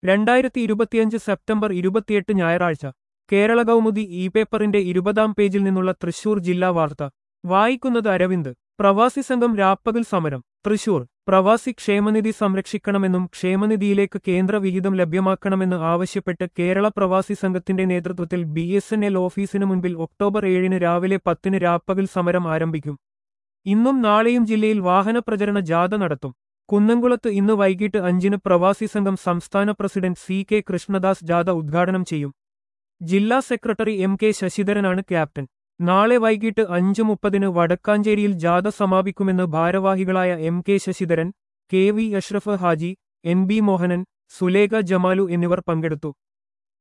രണ്ടായിരത്തി ഇരുപത്തിയഞ്ച് സെപ്റ്റംബർ ഇരുപത്തിയെട്ട് ഞായറാഴ്ച കേരള കൗമുദി ഇ പേപ്പറിന്റെ ഇരുപതാം പേജിൽ നിന്നുള്ള തൃശൂർ ജില്ലാ വാർത്ത വായിക്കുന്നത് അരവിന്ദ് പ്രവാസി സംഘം രാപ്പകൽ സമരം തൃശൂർ പ്രവാസി ക്ഷേമനിധി സംരക്ഷിക്കണമെന്നും ക്ഷേമനിധിയിലേക്ക് കേന്ദ്ര വിഹിതം ലഭ്യമാക്കണമെന്ന് ആവശ്യപ്പെട്ട് കേരള പ്രവാസി സംഘത്തിന്റെ നേതൃത്വത്തിൽ ബി എസ് എൻ എൽ ഓഫീസിന് മുൻപിൽ ഒക്ടോബർ ഏഴിന് രാവിലെ പത്തിന് രാപ്പകൽ സമരം ആരംഭിക്കും ഇന്നും നാളെയും ജില്ലയിൽ വാഹന പ്രചരണ ജാഥ നടത്തും കുന്നംകുളത്ത് ഇന്ന് വൈകിട്ട് അഞ്ചിന് പ്രവാസി സംഘം സംസ്ഥാന പ്രസിഡന്റ് സി കെ കൃഷ്ണദാസ് ജാഥ ഉദ്ഘാടനം ചെയ്യും ജില്ലാ സെക്രട്ടറി എം കെ ശശിധരനാണ് ക്യാപ്റ്റൻ നാളെ വൈകിട്ട് അഞ്ചു മുപ്പതിന് വടക്കാഞ്ചേരിയിൽ ജാഥ സമാപിക്കുമെന്ന് ഭാരവാഹികളായ M K Sasidharan K V Ashraf Haji N B Mohanan Sulekha Jamalu എന്നിവർ പങ്കെടുത്തു